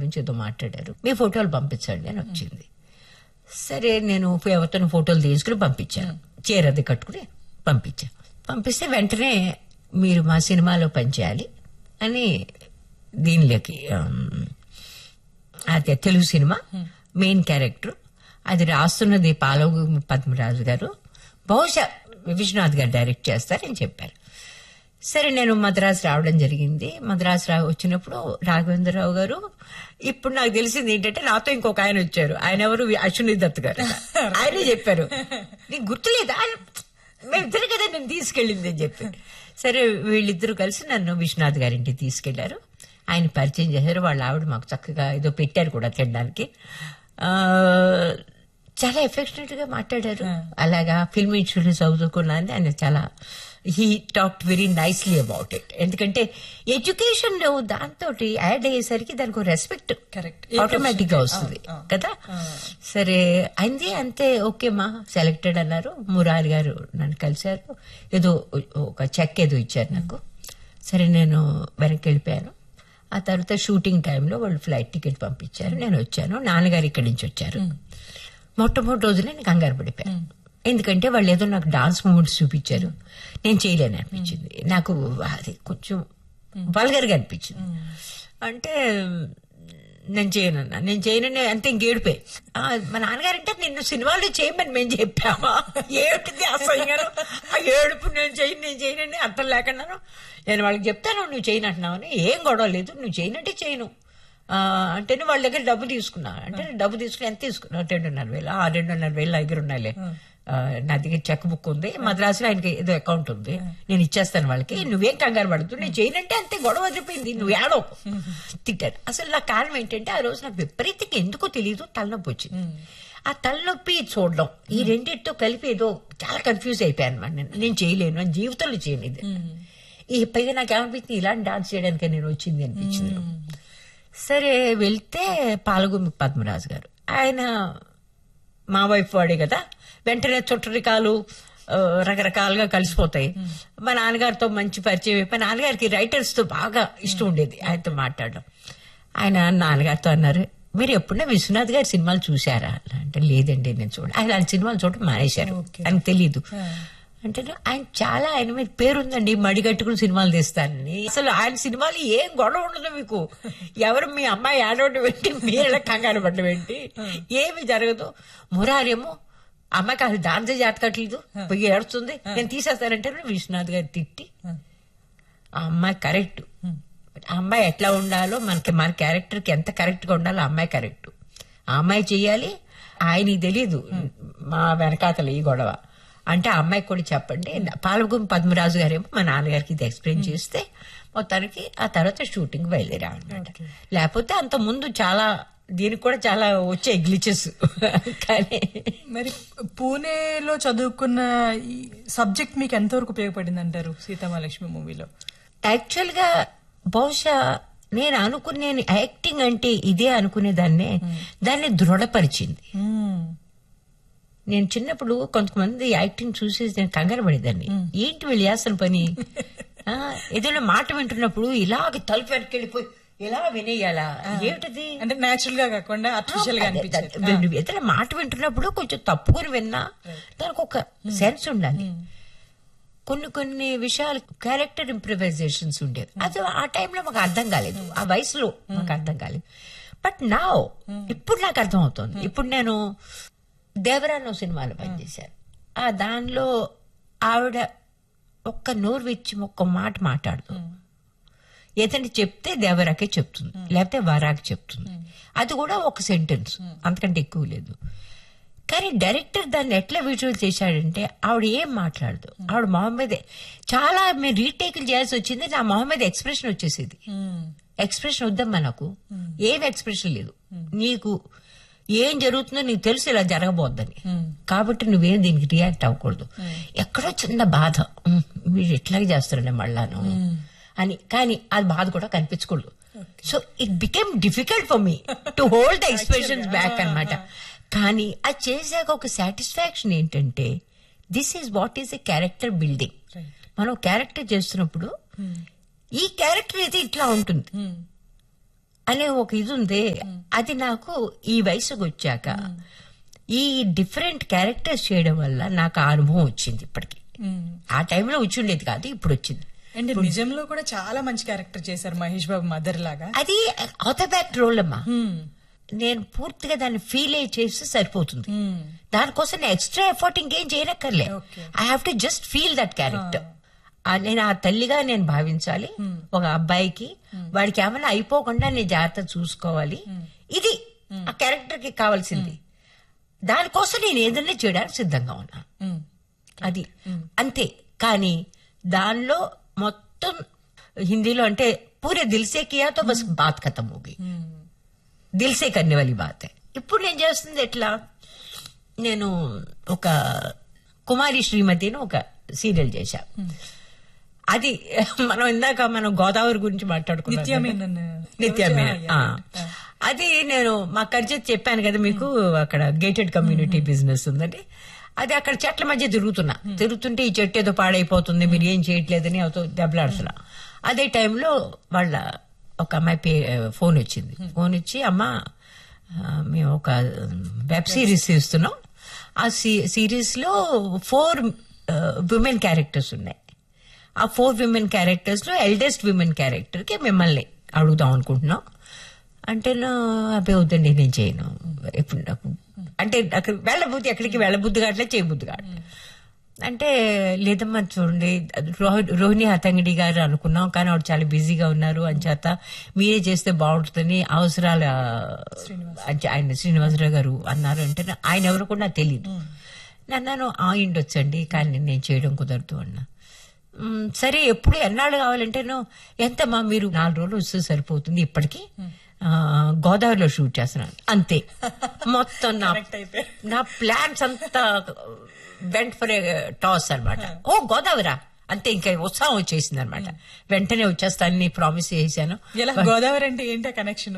గురించి ఏదో మాట్లాడారు మీ ఫోటోలు పంపించండి అని వచ్చింది సరే నేను ఎవరితో ఫోటోలు తీసుకుని పంపించాను చీర అది కట్టుకుని పంపించాను పంపిస్తే వెంటనే మీరు మా సినిమాలో పనిచేయాలి అని దీనిలోకి ఆమ్, అదే తెలుగు సినిమా మెయిన్ క్యారెక్టర్ అది రాస్తున్నది పాలవు పద్మరాజు గారు బహుశా విశ్వనాథ్ గారు డైరెక్ట్ చేస్తారని చెప్పారు సరే నేను మద్రాసు రావడం జరిగింది మద్రాసు రా వచ్చినప్పుడు రాఘవేంద్రరావు గారు ఇప్పుడు నాకు తెలిసింది ఏంటంటే నాతో ఇంకొక ఆయన వచ్చారు ఆయన ఎవరు అశ్విని దత్ గారు ఆయనే చెప్పారు నీకు గుర్తులేదా మేమిద్దరు కదా నేను తీసుకెళ్ళింది అని చెప్పి సరే వీళ్ళిద్దరూ కలిసి నన్ను విశ్వనాథ్ గారింటికి తీసుకెళ్లారు ఆయన పరిచయం చేశారు వాళ్ళ ఆవిడ మాకు చక్కగా ఏదో పెట్టారు కూడా తినడానికి ఆ, చాలా ఎఫెక్షనేట్ గా మాట్లాడారు అలాగా ఫిల్మ్ ఇన్సూరెన్స్ చదువుకున్నాను ఆయన చాలా he talk very nicely about it ఎందుకంటే ఎడ్యుకేషన్ దాంతో యాడ్ అయ్యేసరికి దానికి రెస్పెక్ట్ Correct. ఆటోమేటిక్ గా వస్తుంది కదా సరే అయింది అంతే ఓకే మా సెలెక్టెడ్ అన్నారు మురారి గారు నన్ను కలిశారు ఏదో ఒక చెక్ ఏదో ఇచ్చారు నాకు సరే నేను వెనక్కి వెళ్ళిపోయాను ఆ తర్వాత షూటింగ్ టైంలో వాళ్ళు ఫ్లైట్ టికెట్ పంపించారు నేను వచ్చాను నాన్నగారు ఇక్కడి నుంచి వచ్చారు మొట్టమొదటి రోజునే నేను కంగారు పడిపోయాను ఎందుకంటే వాళ్ళు ఏదో నాకు డాన్స్ మూమెంట్స్ చూపించారు నేను చేయలేను అనిపించింది నాకు అది కొంచెం వల్గర్గా అనిపించింది అంటే నేను చేయనన్నా నేను చేయనని అంతే ఇంకేడిపోయి ఆ, మా నాన్నగారు అంటే నిన్ను సినిమాలో చేయమని మేము చెప్పామా ఏమిటిది అసహ్యంగాను ఆ ఏడుపు నేను చేయను నేను చేయనని అర్థం లేకున్నాను నేను వాళ్ళకి చెప్తాను నువ్వు చేయనంటున్నావు అని ఏం గొడవ లేదు నువ్వు చేయనంటే చేయను ఆ, అంటే నువ్వు వాళ్ళ దగ్గర డబ్బు తీసుకున్నా అంటే నేను డబ్బు తీసుకుని ఎంత తీసుకున్నావు రెండున్నర వేలు ఆ రెండున్నర వేలు నా దగ్గర ఉన్నాయిలే ఆ, నా దగ్గర చెక్ బుక్ ఉంది మద్రాసులో ఆయనకి ఏదో అకౌంట్ ఉంది నేను ఇచ్చేస్తాను వాళ్ళకి నువ్వేం కంగారు పడుతూ నేను చేయనంటే అంతే గొడవ వదిలిపోయింది నువ్వు ఏడో తిట్టారు అసలు నా కారణం ఏంటంటే ఆ రోజు నాకు విపరీతంగా ఎందుకో తెలియదు తలనొప్పి వచ్చింది ఆ తలనొప్పి చూడడం ఈ రెండింటితో కలిపి ఏదో చాలా కన్ఫ్యూజ్ అయిపోయాను అనమాట నేను నేను చేయలేను అని జీవితంలో చేయను ఇది ఈ పైగా నాకు ఏమనిపించింది ఇలాంటి డాన్స్ చేయడానికి నేను వచ్చింది అనిపించింది సరే వెళ్తే పాలగుమి పద్మరాజు గారు ఆయన మా వైఫ్ వాడే కదా వెంటనే చుట్టరికాలు ఆ, రకరకాలుగా కలిసిపోతాయి మా నాన్నగారితో మంచి పరిచయం అయిపోయి నాన్నగారికి రైటర్స్ తో బాగా ఇష్టం ఉండేది ఆయనతో మాట్లాడడం ఆయన నాన్నగారితో అన్నారు మీరు ఎప్పుడైనా విశ్వనాథ్ గారి సినిమాలు చూసారా అంటే లేదండి నేను చూడ ఆయన ఆయన సినిమాలు చూడడం మానేశారు ఆయనకు తెలియదు అంటే ఆయన చాలా ఆయన మీద పేరుందండి మడిగట్టుకుని సినిమాలు తీస్తానని అసలు ఆయన సినిమాలు ఏం గొడవ ఉండదు మీకు ఎవరు మీ అమ్మాయి ఆడవడం ఏంటి మీరెలా కంగారు పడడం ఏంటి ఏమి జరగదు మురారేమో అమ్మాయికి అసలు డాన్స్ జాతకట్లేదు పోయి ఏడుస్తుంది నేను తీసేస్తానంటే విశ్వనాథ్ గారు తిట్టి ఆ అమ్మాయి కరెక్ట్ ఆ అమ్మాయి ఎట్లా ఉండాలో మనకి మన క్యారెక్టర్ కి ఎంత కరెక్ట్ గా ఉండాలో ఆ అమ్మాయి కరెక్ట్ ఆ అమ్మాయి చెయ్యాలి ఆయనకి తెలియదు మా వెనకాతల ఈ గొడవ అంటే ఆ అమ్మాయికి కూడా చెప్పండి పాలగుమి పద్మరాజు గారేమో మా నాన్నగారికి ఇది ఎక్స్ప్లెయిన్ చేస్తే మొత్తానికి ఆ తర్వాత షూటింగ్ బయలుదేరా అనమాట లేకపోతే అంత ముందు చాలా దీనికి కూడా చాలా వచ్చాయి గ్లిచెస్ కానీ మరి పూణేలో చదువుకున్న ఈ సబ్జెక్ట్ మీకు ఎంతవరకు ఉపయోగపడింది అంటారు సీతామహాలక్ష్మి మూవీలో యాక్చువల్ గా బహుశా నేను అనుకునే యాక్టింగ్ అంటే ఇదే అనుకునేదాన్నే దాన్ని దృఢపరిచింది నేను చిన్నప్పుడు కొంతమంది యాక్టింగ్ చూసి నేను కంగారు పడేదాన్ని ఏంటి వీళ్ళు చేస్తున్న పని ఆ, ఏదైనా మాట వింటున్నప్పుడు ఇలాగ తలుపు వెనకెళ్ళిపోయి ఇలా వినేయాలా ఏమిటది అంటే నేచురల్ గా కాకుండా ఆర్టిఫిషియల్ గా అనిపించేది ఏదైనా మాట వింటున్నప్పుడు కొంచెం తప్పుకొని విన్నా దానికి ఒక సెన్స్ ఉండాలి కొన్ని కొన్ని విషయాలు క్యారెక్టర్ ఇంప్రవైజేషన్స్ ఉండేవి అది ఆ టైంలో మాకు అర్థం కాలేదు ఆ వయసులో మాకు అర్థం కాలేదు బట్ నా ఇప్పుడు నాకు అర్థం అవుతుంది ఇప్పుడు నేను దేవరాను సినిమాలో పనిచేశాను ఆ దానిలో ఆవిడ ఒక్క నోరు విచ్చి ఒక్క మాట మాట్లాడుతూ ఏదంటే చెప్తే దేవరాకే చెప్తుంది లేకపోతే వరాకి చెప్తుంది అది కూడా ఒక సెంటెన్స్ అంతకంటే ఎక్కువ లేదు కానీ డైరెక్టర్ దాన్ని ఎట్లా విజువల్ చేశాడంటే ఆవిడ ఏం మాట్లాడదు ఆవిడ మొహం మీదే చాలా మేము రీటేకులు చేయాల్సి వచ్చింది నా మొహం మీద ఎక్స్ప్రెషన్ వచ్చేసేది ఎక్స్ప్రెషన్ వద్దమ్మా నాకు ఏం ఎక్స్ప్రెషన్ లేదు నీకు ఏం జరుగుతుందో నీకు తెలుసు ఇలా జరగబోద్దని కాబట్టి నువ్వేం దీనికి రియాక్ట్ అవ్వకూడదు ఎక్కడో చిన్న బాధ ఉమ్, వీడు ఎట్లాగే చేస్తారండి మళ్ళాను అని కానీ అది బాధ కూడా కనిపించకూడదు so it became difficult for me to hold the expressions back అన్నమాట కానీ అది చేశాక ఒక సాటిస్ఫాక్షన్ ఏంటంటే this is what is a character building మనం క్యారెక్టర్ చేస్తున్నప్పుడు ఈ క్యారెక్టర్ అయితే ఇట్లా ఉంటుంది అనే ఒక ఇది ఉంది అది నాకు ఈ వయసుకు వచ్చాక ఈ డిఫరెంట్ క్యారెక్టర్స్ చేయడం వల్ల నాకు ఆ అనుభవం వచ్చింది ఇప్పటికి ఆ టైంలో వచ్చి ఉండేది కాదు ఇప్పుడు వచ్చింది అండ్ నిజంలో కూడా చాలా మంచి క్యారెక్టర్ చేశారు మహేష్ బాబు మదర్ లాగా అది ఆథోబ్యాక్ రోల్ అమ్మా నేను పూర్తిగా దాన్ని ఫీల్ అయ్యి చేస్తే సరిపోతుంది దానికోసం నేను ఎక్స్ట్రా ఎఫర్ట్ ఇంకేం చేయనక్కర్లే Okay. I have to just feel that character నేను ఆ తల్లిగా నేను భావించాలి ఒక అబ్బాయికి వాడికి ఏమైనా అయిపోకుండా నేను జాగ్రత్త చూసుకోవాలి ఇది ఆ క్యారెక్టర్ కి కావాల్సింది దానికోసం నేను ఏదైనా చేయడానికి సిద్ధంగా ఉన్నా అది అంతే కానీ దానిలో మొత్తం హిందీలో అంటే పూరే దిల్సే కియా తో బస్ బాత్ ఖతం హోగి దిల్సే కన్నే వాली బాత్ है ఇప్పుడు నేను చేస్తుంది ఎట్లా నేను ఒక కుమారి శ్రీమతి అని ఒక సీరియల్ చేశా అది మనం ఇందాక మనం గోదావరి గురించి మాట్లాడుకున్నాం కదా. నిత్యమేనన్ నిత్యమేనన్ ఆ. అది నేను మా ఖర్చు చెప్పాను కదా మీకు అక్కడ గేటెడ్ కమ్యూనిటీ బిజినెస్ ఉందని అది అక్కడ చెట్ల మధ్య తిరుగుతున్నా తిరుగుతుంటే ఈ చెట్టు ఏదో పాడైపోతుంది మీరు ఏం చేయట్లేదని అవుతూ దెబ్బలాడుతున్నా అదే టైంలో వాళ్ళ ఒక అమ్మాయి పే ఫోన్ వచ్చింది ఫోన్ ఇచ్చి అమ్మ ఆ, మేము ఒక వెబ్ సిరీస్ తీస్తున్నాం ఆ సిరీస్ లో ఫోర్ విమెన్ క్యారెక్టర్స్ ఉన్నాయి ఆ ఫోర్ విమెన్ క్యారెక్టర్స్ లో ఎల్డెస్ట్ విమెన్ క్యారెక్టర్ కి మిమ్మల్ని అడుగుదాం అనుకుంటున్నాం అంటే నా అబ్బాయి వద్దండి నేను చేయను ఎప్పుడు నాకు అంటే అక్కడ వెళ్ళబుద్ధి ఎక్కడికి వెళ్ళబుద్ధి కావట్లే చేయబుద్ధి కావట్లే అంటే లేదమ్మా చూడండి రోహి- రోహిణి హతంగిడి గారు అనుకున్నాం కానీ ఆవిడ చాలా బిజీగా ఉన్నారు అని చేత మీరే చేస్తే బాగుంటుందని అవసరాల అంటే ఆయన శ్రీనివాసరావు గారు అన్నారు అంటే నా- ఆయన ఎవరు కూడా నాకు తెలియదు నన్ను ఆ ఇండొచ్చండి కానీ నేను చేయడం కుదరదు అన్నా "మ్, సరే ఎప్పుడు ఎన్నాళ్ళు కావాలంటే ఎంతమ్మా మీరు నాలుగు రోజులు వస్తే సరిపోతుంది ఇప్పటికి ఆ, గోదావరిలో షూట్ చేస్తున్నాను అంతే మొత్తం నా Correct అయిపోయారు. నా ప్లాన్స్ అంతా వెంట్ ఫర్ టాస్ అన్నమాట ఓ గోదావరా అంతే ఇంకా ఉత్సాహం వచ్చేసింది అనమాట వెంటనే వచ్చేస్తానని ప్రామిస్ చేశాను ఎలా గోదావరి అంటే ఏంటి కనెక్షన్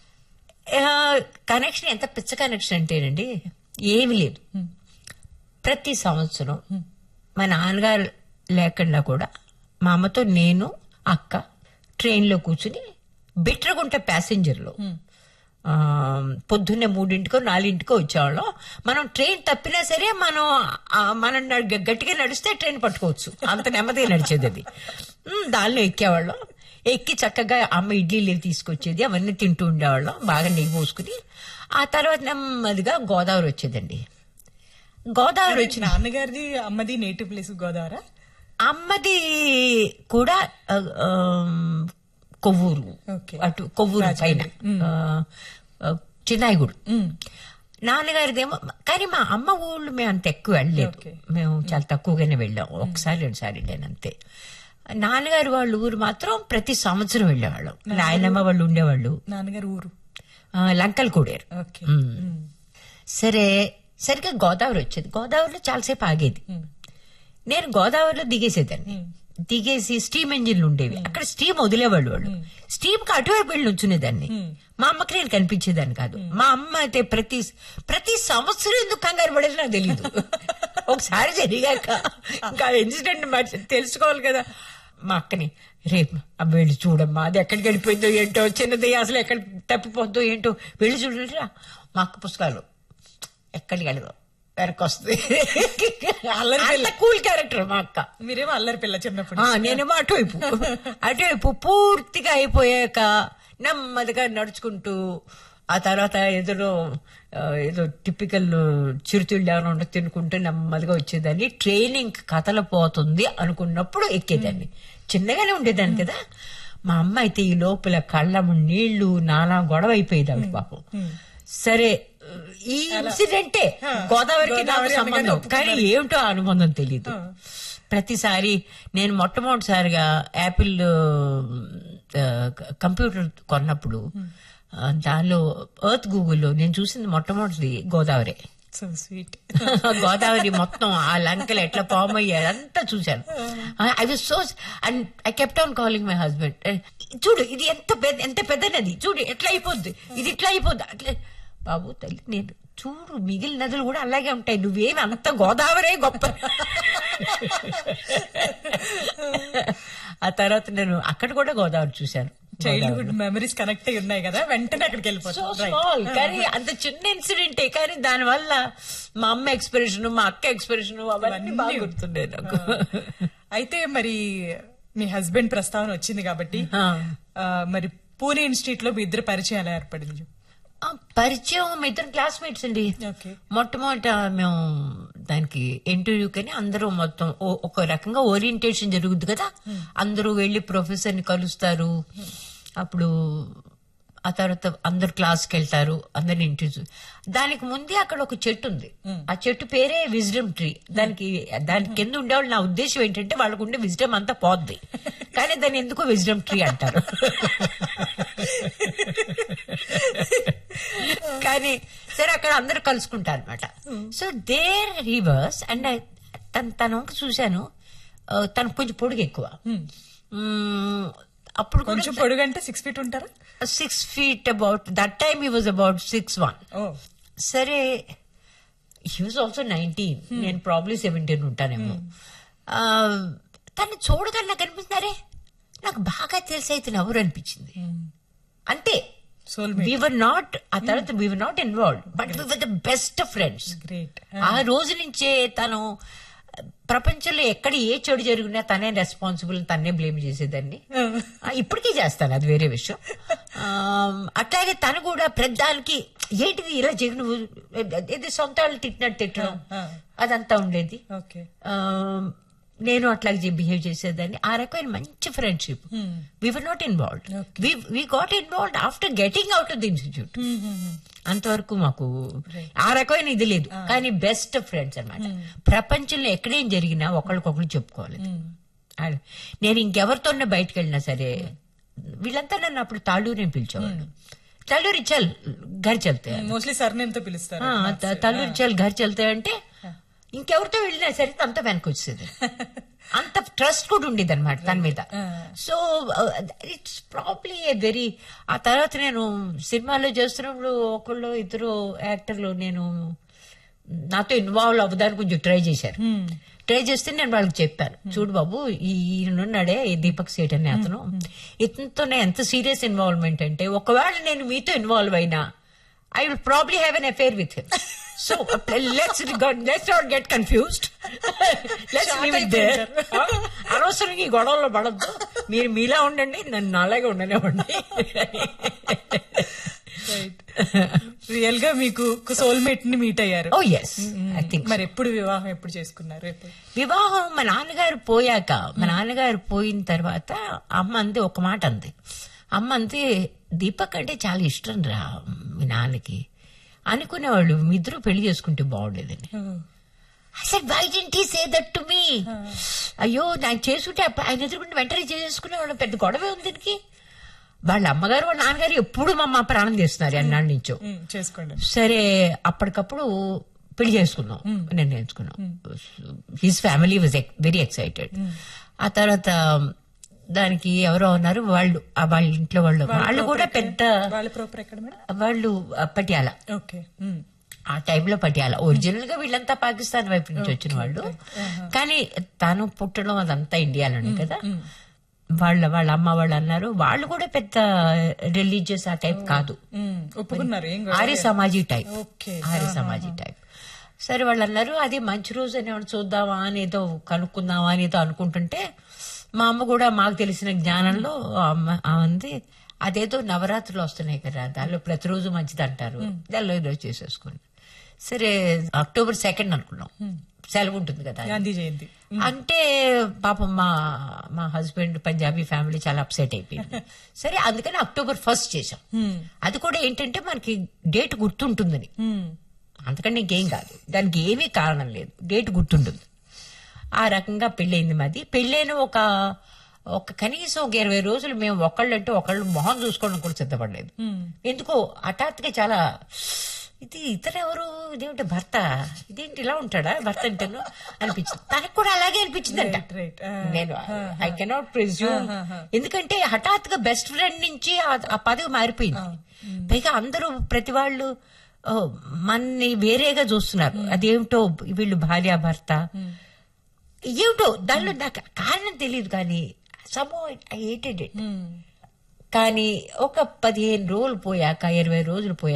కనెక్షన్ ఎంత పిచ్చ కనెక్షన్ అంటేనండి ఏమి లేదు ప్రతి సంవత్సరం మా నాన్నగారు లేకుండా కూడా మా అమ్మతో నేను అక్క ట్రైన్లో కూర్చుని బిట్రగుంట ప్యాసింజర్లో ఆ, పొద్దున్నే మూడింటికో నాలుగింటికో వచ్చేవాళ్ళం మనం ట్రైన్ తప్పినా సరే మనం ఆ, మనం నడ- గట్టిగా నడిస్తే ట్రైన్ పట్టుకోవచ్చు అంత నెమ్మదిగా నడిచేది అది ఉమ్, దానిలో ఎక్కేవాళ్ళం ఎక్కి చక్కగా అమ్మ ఇడ్లీలు తీసుకొచ్చేది అవన్నీ తింటూ ఉండేవాళ్ళం బాగా నెయ్యి పోసుకుని ఆ తర్వాత నెమ్మదిగా గోదావరి వచ్చేదండి గోదావరి వచ్చి నాన్నగారిది అమ్మది నేటివ్ ప్లేస్ గోదావరా అమ్మది కూడా ఆ, ఆ, కొవ్వూరు Okay. అటు కొవ్వూరు పైన ఆ, ఆ, చిన్నాయిగూడు నాన్నగారిదేమో కానీ మా అమ్మ ఊళ్ళు మేము అంత ఎక్కువ వెళ్ళలేదు Okay. మేము చాలా తక్కువగానే వెళ్ళాం ఒకసారి రెండుసారి వెళ్ళాను అంతే నాన్నగారు వాళ్ళ ఊరు మాత్రం ప్రతి సంవత్సరం వెళ్ళేవాళ్ళం నాయనమ్మ వాళ్ళు ఉండేవాళ్ళు నాన్నగారు ఊరు ఆ, లంకలు కూడారు ఓకే సరే సరిగ్గా గోదావరి వచ్చేది గోదావరిలో చాలాసేపు ఆగేది నేను గోదావరిలో దిగేసేదాన్ని దిగేసి స్టీమ్ ఇంజిన్లు ఉండేవి అక్కడ స్టీమ్ వదిలేవాళ్ళు వాళ్ళు స్టీమ్ కి అటువైపు వెళ్ళి ఉంచునేదాన్ని మా అమ్మకి నేను కనిపించేదాన్ని కాదు మా అమ్మ అయితే ప్రతి ప్రతి సంవత్సరం ఎందుకు కంగారు పడేది నాకు తెలియదు ఒకసారి జరిగాక ఇంకా ఇన్సిడెంట్ మరి తెలుసుకోవాలి కదా మా అక్కని రేపు అబ్బ వెళ్ళి చూడమ్మా అది ఎక్కడికి వెళ్ళిపోయిందో ఏంటో చిన్నది అసలు ఎక్కడ తప్పిపోద్దో ఏంటో వెళ్ళి చూడరా మా అక్క పుస్తకాలు ఎక్కడికి వెళ్ళదు వెనక్కి వస్తుంది అల్లరి అంత కూల్ క్యారెక్టర్ మా అక్క మీరేమో అల్లరి పిల్ల చిన్నప్పుడు ఆ, నేనేమో అటువైపు అటువైపు పూర్తిగా అయిపోయాక నెమ్మదిగా నడుచుకుంటూ ఆ తర్వాత ఎదురు ఆ, ఏదో టిపికల్ చిరుతిళ్ళు ఏమైనా ఉంటే తినుకుంటూ నెమ్మదిగా వచ్చేదాన్ని ట్రైనింగ్ కథలు పోతుంది అనుకున్నప్పుడు ఎక్కేదాన్ని చిన్నగానే ఉండేదాన్ని కదా మా అమ్మ అయితే ఈ లోపల కళ్ళము నీళ్లు నానా గొడవ అయిపోయేది ఆవిడ పాపం సరే ఈ ఇన్సిడెంటే గోదావరికి నాకు గోదావరి సంబంధం అనగానే కానీ ఏమిటో ఆ అనుబంధం తెలియదు ప్రతిసారి నేను మొట్టమొదటిసారిగా యాపిల్ ఆ, కంప్యూటర్ కొన్నప్పుడు ఆ, దానిలో ఎర్త్ గూగుల్లో నేను చూసింది మొట్టమొదటిది గోదావరి సో స్వీట్ గోదావరి మొత్తం ఆ లంకలు ఎట్లా ఫామ్ అయ్యారు అంతా చూశాను I was so and I kept on calling my husband చూడు ఇది ఎంత పెద్ద ఎంత పెద్ద నది చూడు ఎట్లా అయిపోద్ది ఇది ఇట్లా అయిపోద్ది అట్లా బాబు తల్లి నేను చూడు మిగిలిన నదులు కూడా అలాగే ఉంటాయి నువ్వేమి అంత గోదావరే గొప్ప ఆ తర్వాత నేను అక్కడ కూడా గోదావరి చూశాను చైల్డ్హుడ్ మెమరీస్ కనెక్ట్ అయి ఉన్నాయి కదా వెంటనే అక్కడికి సో వెళ్ళిపోతాం స్మాల్ కానీ అంత చిన్న ఇన్సిడెంటే కానీ దాని వల్ల మా అమ్మ ఎక్స్ప్రెషన్ మా అక్క ఎక్స్ప్రెషన్ అవన్నీ బాగా గుర్తుండే నాకు అయితే మరి మీ హస్బెండ్ ప్రస్తావన వచ్చింది కాబట్టి ఆ. ఆ, మరి పూణే ఇన్స్టిట్యూట్ లో మీ ఇద్దరు పరిచయం ఎలా ఏర్పడింది ఆ, పరిచయం మా ఇద్దరు క్లాస్మేట్స్ అండి ఓకే మొట్టమొదట మేము దానికి ఇంటర్వ్యూ కని అందరూ మొత్తం ఓ- ఒక రకంగా ఓరియంటేషన్ జరుగుద్ది కదా అందరూ వెళ్లి ప్రొఫెసర్ ని కలుస్తారు అప్పుడు ఆ తర్వాత అందరు క్లాస్కి వెళ్తారు అందరిని ఇంటర్వ్యూ దానికి ముందే అక్కడ ఒక చెట్టు ఉంది ఆ చెట్టు పేరే విజ్డమ్ ట్రీ దానికి దాని కింద ఉండేవాళ్ళు నా ఉద్దేశం ఏంటంటే వాళ్ళకు ఉండే విజ్డమ్ అంతా పోద్ది కానీ దాన్ని ఎందుకో విజ్డమ్ ట్రీ అంటారు కానీ సరే అక్కడ అందరూ కలుసుకుంటారు అనమాట సో దేర్ రివర్స్ అండ్ తన తన వంక చూశాను ఆ, తనకు కొంచెం పొడుగు ఎక్కువ మ్మ్, అప్పుడు కొంచెం పొడుగు అంటే సిక్స్ ఫీట్ ఉంటారా six feet about that time he was about six one ఓ సరే హీ వాజ్ ఆల్సో నైన్టీన్ నేను ప్రాబ్లీ సెవెంటీన్ ఉంటానేమో ఆ, తను చూడగానే నాకు అనిపిస్తున్నారే నాకు బాగా తెలిసి అయితే ఎవరు అనిపించింది అంతే సోల్మేట్ వీ వర్ నాట్ ఆ తర్వాత we were not involve but we were the best friends great ఆ రోజు నుంచే తను ప్రపంచంలో ఎక్కడ ఏ చెడు జరిగినా తనే రెస్పాన్సిబుల్ తన్నే బ్లేమ్ చేసేదాన్ని ఆ, ఇప్పటికీ చేస్తాను అది వేరే విషయం ఆ, అట్లాగే తను కూడా ప్రధానికి ఏంటిది ఇలా జగన్ ఇది సొంత వాళ్ళు తిట్టినట్టు తిట్టడం ఆ. అదంతా ఉండేది ఓకే ఆ, నేను అట్లాగే బిహేవ్ చేసేదాన్ని ఆ రకమైన మంచి friendship we were not involved we got involved after getting out of the institute అంతవరకు మాకు ఆ రకమైన ఇది లేదు కానీ బెస్ట్ ఫ్రెండ్స్ అన్నమాట ప్రపంచంలో ఎక్కడేం జరిగినా ఒకరికొకరు చెప్పుకోవాలి ఆ- నేను ఇంకెవరితో బయటకు వెళ్ళినా సరే వీళ్ళంతా నన్ను అప్పుడు తాళ్ళూరు పిలిచేవాళ్ళు తాళ్ళూరు చల్ గర్ చల్తే మోస్ట్లీ సర్నేమ్ తో పిలుస్తారు ఆ, త- తల్లూరు చల్ ఘర్ చల్తే అంటే ఇంకెవరితో వెళ్ళినా సరే తనతో వెనక్కి వచ్చేది అంత ట్రస్ట్ కూడా ఉండేది అనమాట తన మీద so it's probably a very ఆ తర్వాత నేను సినిమాలో చేస్తున్నప్పుడు ఒకళ్ళు ఇద్దరు యాక్టర్లు నేను నాతో ఇన్వాల్వ్ అవ్వడానికి కొంచెం ట్రై చేశారు ట్రై చేస్తే నేను వాళ్ళకి చెప్పాను చూడు బాబు ఈ ఈయనున్నాడే ఈ దీపక్ సేట్ అనే అతను ఇతనితోనే ఎంత సీరియస్ ఇన్వాల్వ్మెంట్ అంటే ఒకవేళ నేను మీతో ఇన్వాల్వ్ అయినా I will probably have an affair with him so let's let's not get confused let's leave it there అనవసరంగా ఈ గొడవల్లో పడద్దు మీరు మీలా ఉండండి నన్ను నాలాగే ఉండనివ్వండి రియల్ గా మీకు సోల్మేట్ ని మీట్ అయ్యారు ఓ ఎస్ ఐ థింక్ మరి ఎప్పుడు వివాహం ఎప్పుడు చేసుకున్నారు ఎప్పుడు వివాహం మా నాన్నగారు పోయాక మా నాన్నగారు పోయిన తర్వాత అమ్మ అంది ఒక మాట అంది అమ్మ అంది దీపక్ అంటే చాలా ఇష్టం రా మీ నాన్నకి అనుకునేవాళ్ళు మీ ఇద్దరు పెళ్లి చేసుకుంటే బాగుండేదని అసలు why didn't say that to me అయ్యో నాకు చేసుకుంటే అప్ప- ఆయన ఎదురుకుంటే వెంటనే చేసుకునేవాళ్ళు పెద్ద గొడవే ఉంది దీనికి వాళ్ళ అమ్మగారు వాళ్ళ నాన్నగారు ఎప్పుడు మా అమ్మ ప్రాణం చేస్తున్నారు అన్నాడు నుంచో ఉమ్, చేసుకోండి సరే అప్పటికప్పుడు పెళ్లి చేసుకున్నాం నిర్ణయించుకున్నాం his family was very excited ఆ తర్వాత దానికి ఎవరో ఉన్నారు వాళ్ళు ఆ వాళ్ళ ఇంట్లో వాళ్ళు వాళ్ళు కూడా పెద్ద వాళ్ళ ప్రాపర్ ఎక్కడ మేడం వాళ్ళు ఆ, పటియాల ఓకే ఆ టైంలో పటియాల ఒరిజినల్ గా వీళ్ళంతా పాకిస్తాన్ వైపు నుంచి వచ్చిన వాళ్ళు కానీ తను పుట్టడం అదంతా ఇండియాలోనే కదా వాళ్ళ వాళ్ళ అమ్మ వాళ్ళు అన్నారు వాళ్ళు కూడా పెద్ద రిలీజియస్ ఆ టైప్ కాదు ఒప్పుకున్నారు ఏం గొడవ Arya Samaji type okay Arya Samaji type సరే వాళ్ళు అన్నారు అది మంచి రోజు అని ఏమైనా చూద్దామా అని ఏదో కనుక్కుందామా అని ఏదో అనుకుంటుంటే మా అమ్మ కూడా మాకు తెలిసిన జ్ఞానంలో ఆ అమ్మ అంది అదేదో నవరాత్రులు వస్తున్నాయి కదా దానిలో ప్రతిరోజు మంచిది అంటారు దానిలో ఈరోజు చేసేసుకోండి సరే అక్టోబర్ సెకండ్ అనుకున్నాం సెలవు ఉంటుంది కదా గాంధీ జయంతి అంటే పాపం మా మా హస్బెండ్ పంజాబీ ఫ్యామిలీ చాలా అప్సెట్ అయిపోయింది సరే అందుకని అక్టోబర్ ఫస్ట్ చేసాం అది కూడా ఏంటంటే మనకి డేట్ గుర్తుంటుందని ఉమ్, అంతకంటే ఇంకేం కాదు దానికి ఏమీ కారణం లేదు డేట్ గుర్తుంటుంది ఆ రకంగా పెళ్ళయింది మాది పెళ్ళైన ఒక ఒక కనీసం ఒక ఇరవై రోజులు మేము ఒకళ్ళంటే ఒకళ్ళు మొహం చూసుకోవడం కూడా సిద్ధపడలేదు ఎందుకో హఠాత్తుగా చాలా ఇది ఇతను ఎవరు ఇదేమిటి భర్త ఇదేంటి ఇలా ఉంటాడా భర్త అంటేను అనిపించింది తనకు కూడా అలాగే అనిపించిందంట Right, right. ఆ, నేను ఐ కెనాట్ ప్రిజ్యూమ్ ఎందుకంటే హఠాత్తుగా బెస్ట్ ఫ్రెండ్ నుంచి ఆ- ఆ పదవి మారిపోయింది పైగా అందరూ ప్రతి వాళ్ళు ఓ, మన్ని వేరేగా చూస్తున్నారు అదేమిటో వీళ్ళు భార్య భర్త ఏమిటో దానిలో నాకు కారణం తెలియదు కానీ somehow I hated it um, కానీ ఒక పదిహేను రోజులు పోయాక ఇరవై రోజులు పోయాక